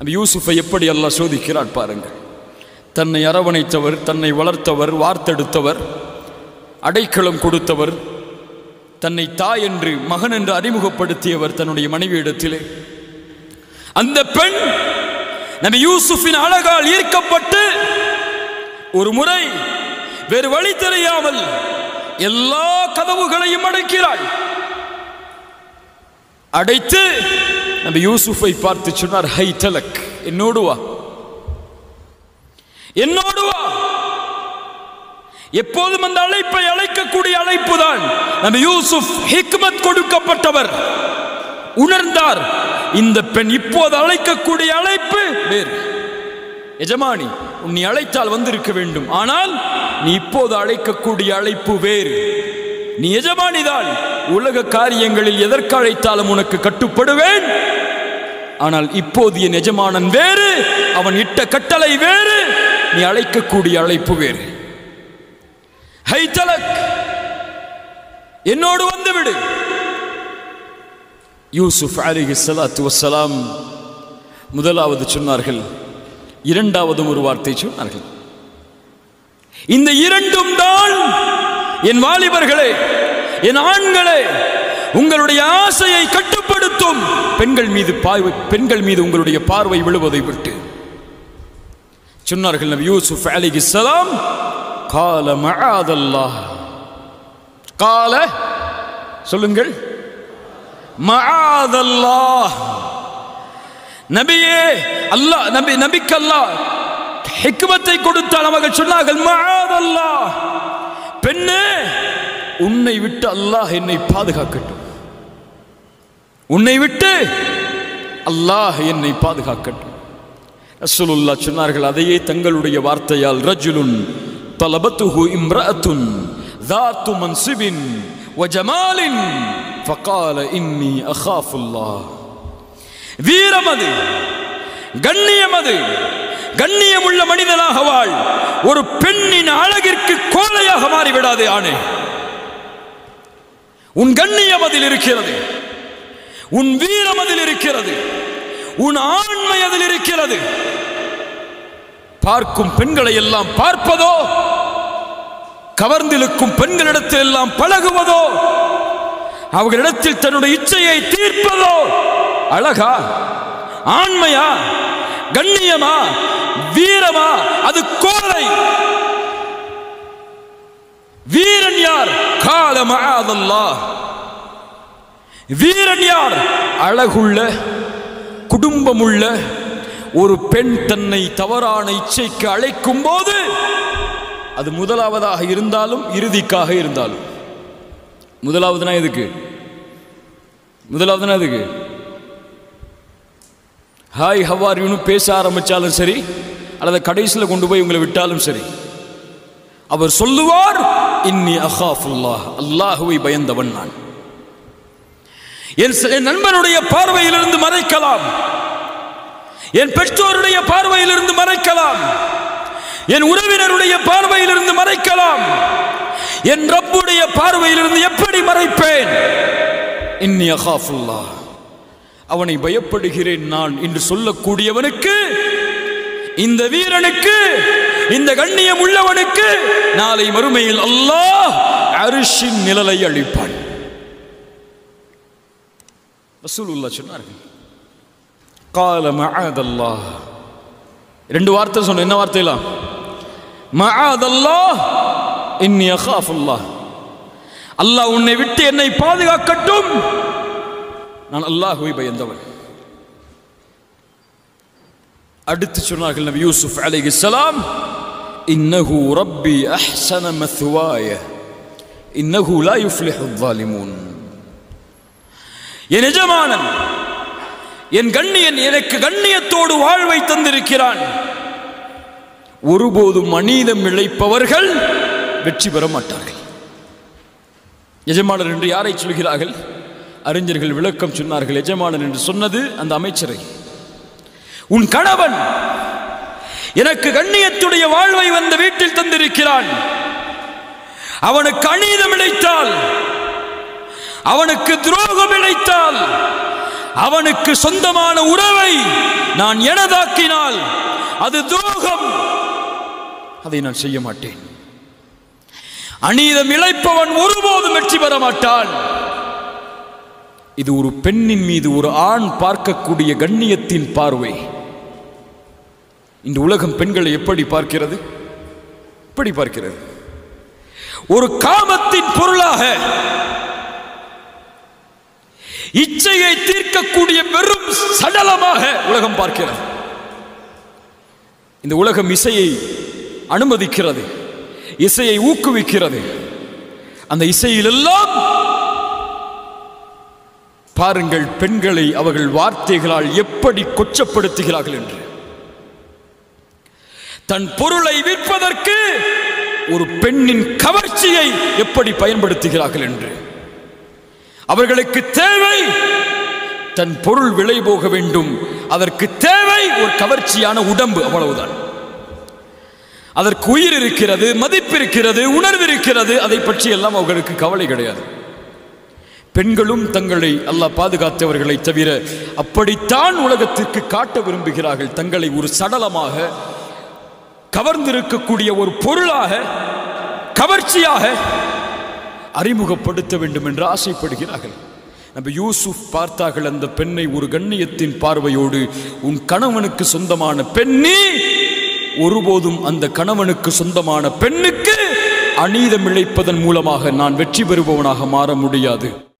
நபி யூசுஃபை எப்படி அல்லாஹ் சோதிக்கிறார் பாருங்கள் தன்னை அரவணைத்தவர் தன்னை வளர்த்தவர் வார்த்தெடுத்தவர் அடைக்கலம் கொடுத்தவர் தன்னை தாய் என்று மகன் என்று அறிமுகப்படுத்தியவர் தன்னுடைய மனைவியிடத்திலே அந்த பெண் நபி யூசுஃபின் அழகால் ஈர்க்கப்பட்டு ஒரு முறை வேறு வழி தெரியாமல் எல்லா கதவுகளையும் அடைக்கிறாள் அடைத்து நபி யூசுஃபை பார்த்து சொன்னார் ஹை தலக் என்னோடு வா என்னோடு வா எப்போதும் அந்த அழைப்பை அழைக்கக்கூடிய அழைப்பு தான் நபி யூசுப் ஹிக்மத் கொடுக்கப்பட்டவர் உணர்ந்தார் இந்த பெண் இப்போது அழைக்கக்கூடிய அழைப்பு வேறு எஜமானி உன்னை அழைத்தால் வந்திருக்க வேண்டும் ஆனால் நீ இப்போது அழைக்கக்கூடிய அழைப்பு வேறு நீ எஜமானிதான் உலக காரியங்களில் எதற்கு அழைத்தாலும் உனக்கு கட்டுப்படுவேன் ஆனால் இப்போது என் எஜமானன் வேறு அவன் இட்ட கட்டளை வேறு நீ அழைக்கக்கூடிய அழைப்பு வேறு ஹைதலக் என்னோடு வந்துவிடு யூசுப் அலிஹி சலாத்து வசலாம் முதலாவது சொன்னார்கள் இரண்டாவதும் ஒரு வார்த்தை சொன்னார்கள் இந்த இரண்டும் தான் என் வாலிபர்களே என் ஆண்களே உங்களுடைய ஆசையை கட்டுப்படுத்தும் பெண்கள் மீது பார்வை பெண்கள் மீது உங்களுடைய பார்வை விழுவதை விட்டு சொன்னார்கள் நபி யூசுப் அலிஹி சலாம் கால மஆதல்லாஹ் கால சொல்லுங்கள் மஆதல்லாஹ் நபியே அல்லாஹ் நபி நபிக்கு அல்லாஹ் ஹிக்மத்தை கொடுத்தால் அவர்கள் சொன்னார்கள் மஆதல்லாஹ் பெண்ணே உன்னை விட்டு அல்லாஹ் என்னை பாதுகாக்கட்டும் உன்னை விட்டு அல்லாஹ் என்னை பாதுகாக்கட்டும் ரசூலுல்லாஹ் சொன்னார்கள் அதையே தங்களுடைய வார்த்தையால் ரஜுலுன் طلبته امرأة ذات منصب وجمال فقال إني أخاف الله வீரமது கண்ணியமது கண்ணியமுள்ள மனிதனாக வாழ் ஒரு பெண்ணின் அழகிற்கு கோலையாக மாறிவிடாதே ஆணே உன் கண்ணியம் அதில் இருக்கிறது உன் வீரம் அதில் இருக்கிறது உன் ஆண்மை அதில் இருக்கிறது பார்க்கும் பெண்களை எல்லாம் பார்ப்பதோ கவர்ந்திருக்கும் பெண்களிடத்தில் எல்லாம் பழகுவதோ அவர்களிடத்தில் தன்னுடைய இச்சையை தீர்ப்பதோ அழகா ஆண்மையா கண்ணியமா வீரமா அது கோலை வீரன் யார் கால மகாதல்லா வீரன் யார் அழகுள்ள குடும்பமுள்ள ஒரு பெண் தன்னை தவறான இச்சைக்கு அழைக்கும் போது அது முதலாவதாக இருந்தாலும் இறுதிக்காக இருந்தாலும் முதலாவதுனா எதுக்கு முதலாவதுனா எதுக்கு ஹாய் ஹவார் யூனு பேச ஆரம்பிச்சாலும் சரி அல்லது கடைசியில் கொண்டு போய் உங்களை விட்டாலும் சரி அவர் சொல்லுவார் இன்னி அஹாஃபுல்லாஹ் அல்லாஹுவை பயந்தவன் நான் என் ச- என் நண்பனுடைய பார்வையிலிருந்து மறைக்கலாம் என் பெற்றோருடைய பார்வையிலிருந்து மறைக்கலாம் என் உறவினருடைய பார்வையிலிருந்து மறைக்கலாம் என் ரப்புடைய பார்வையிலிருந்து எப்படி மறைப்பேன் இன்னி அகாஃபுல்லா அவனை பயப்படுகிறேன் நான் என்று சொல்லக்கூடியவனுக்கு இந்த வீரனுக்கு இந்த கண்ணியம் உள்ளவனுக்கு நாளை மறுமையில் அல்லாஹ் அரிசின் நிழலை அளிப்பான் ரசூலுல்லா சொன்னார்கள் கால மஅதல்லாஹ் ரெண்டு வார்த்தை சொன்ன என்ன வார்த்தைலாம் மஅதல்லாஹ் இன்னி அகாஃபுல்லாஹ் அல்லாஹ் உன்னை விட்டு என்னை பாதுகாக்கட்டும் நான் அல்லாஹ்வை பயந்தவன் அடுத்து சொன்னார்கள் நபி யூசுப் அலைஹிஸ்ஸலாம் இன்னஹு ரப்பி அஹ்ஸன மத்வாய இன்னஹு லா யுஃப்லிஹு الظالمون என் எஜமானன் என் கண்ணியன் எனக்கு கண்ணியத்தோடு வாழ்வை தந்திருக்கிறான் ஒருபோதும் அநீதம் இழைப்பவர்கள் வெற்றி பெற மாட்டார்கள் எஜமானர் என்று யாரை சொல்கிறார்கள் அறிஞர்கள் விளக்கம் சொன்னார்கள் எஜமானன் என்று சொன்னது அந்த அமைச்சரை உன் கணவன் எனக்கு கண்ணியத்துடைய வாழ்வை வந்த வீட்டில் தந்திருக்கிறான் அவனுக்கு அநீதம் இழைத்தால் அவனுக்கு துரோகம் இழைத்தால் அவனுக்கு சொந்தமான உறவை நான் எனதாக்கினால் அது துரோகம் அதை நான் செய்ய மாட்டேன் அநீதம் இழைப்பவன் ஒருபோதும் வெற்றி பெற மாட்டான் இது ஒரு பெண்ணின் மீது ஒரு ஆண் பார்க்கக்கூடிய கண்ணியத்தின் பார்வை இந்த உலகம் பெண்களை எப்படி பார்க்கிறது எப்படி பார்க்கிறது ஒரு காமத்தின் பொருளாக இச்சையை தீர்க்கக்கூடிய வெறும் சடலமாக உலகம் பார்க்கிறது இந்த உலகம் இசையை அனுமதிக்கிறது இசையை ஊக்குவிக்கிறது அந்த இசையிலெல்லாம் பாருங்கள் பெண்களை அவர்கள் வார்த்தைகளால் எப்படி கொச்சப்படுத்துகிறார்கள் என்று தன் பொருளை விற்பதற்கு ஒரு பெண்ணின் கவர்ச்சியை எப்படி பயன்படுத்துகிறார்கள் என்று அவர்களுக்கு தேவை தன் பொருள் விலை போக வேண்டும் அதற்கு தேவை ஒரு கவர்ச்சியான உடம்பு அவ்வளவுதான் அதற்கு உயிர் இருக்கிறது மதிப்பு இருக்கிறது உணர்வு இருக்கிறது அதை பற்றி எல்லாம் அவர்களுக்கு கவலை கிடையாது பெண்களும் தங்களை அல்லாஹ் பாதுகாத்தவர்களை தவிர அப்படித்தான் உலகத்திற்கு காட்ட விரும்புகிறார்கள் தங்களை ஒரு சடலமாக கவர்ந்திருக்கக்கூடிய ஒரு பொருளாக கவர்ச்சியாக அறிமுகப்படுத்த வேண்டும் என்று ஆசைப்படுகிறார்கள் நம்ம யூசுப் பார்த்தார்கள் அந்த பெண்ணை ஒரு கண்ணியத்தின் பார்வையோடு உன் கணவனுக்கு சொந்தமான பெண்ணே ஒருபோதும் அந்த கணவனுக்கு சொந்தமான பெண்ணுக்கு அநீதம் இழைப்பதன் மூலமாக நான் வெற்றி பெறுபவனாக மாற முடியாது